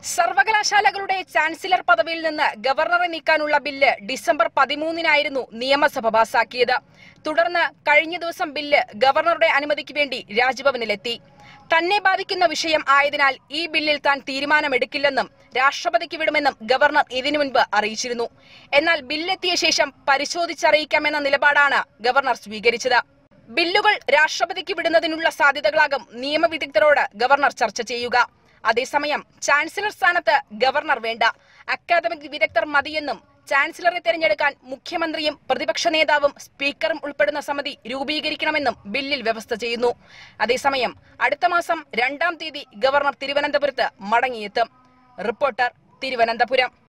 സർവകലാശാലകളുടെ ചാൻസലർ പദവിയിൽ നിന്ന് ഗവർണറെ നീക്കാനുള്ള ബില്ല് ഡിസംബർ പതിമൂന്നിനായിരുന്നു നിയമസഭ പാസാക്കിയത് തുടർന്ന് കഴിഞ്ഞ ദിവസം ബില്ല് ഗവർണറുടെ അനുമതിക്ക് വേണ്ടി രാജ്ഭവനിലെത്തി തന്നെ ബാധിക്കുന്ന വിഷയം ആയതിനാൽ ഈ ബില്ലിൽ താൻ തീരുമാനമെടുക്കില്ലെന്നും രാഷ്ട്രപതിക്ക് വിടുമെന്നും ഗവർണർ ഇതിനു മുൻപ് അറിയിച്ചിരുന്നു എന്നാൽ ബില്ലെത്തിയ ശേഷം പരിശോധിച്ചറിയിക്കാമെന്ന നിലപാടാണ് ഗവർണർ സ്വീകരിച്ചത് ബില്ലുകൾ രാഷ്ട്രപതിക്ക് വിടുന്നതിനുള്ള സാധ്യതകളാകും നിയമവിദഗ്ധരോട് ഗവർണർ ചർച്ച ചെയ്യുക അതേസമയം ചാൻസലർ സ്ഥാനത്ത് ഗവർണർ വേണ്ട അക്കാദമിക് വിദഗ്ധർ മതിയെന്നും ചാൻസലറെ തെരഞ്ഞെടുക്കാൻ മുഖ്യമന്ത്രിയും പ്രതിപക്ഷ നേതാവും സ്പീക്കറും ഉൾപ്പെടുന്ന സമിതി രൂപീകരിക്കണമെന്നും ബില്ലിൽ വ്യവസ്ഥ ചെയ്യുന്നു അതേസമയം അടുത്ത മാസം രണ്ടാം തീയതി ഗവർണർ തിരുവനന്തപുരത്ത് മടങ്ങിയെത്തും റിപ്പോർട്ടർ തിരുവനന്തപുരം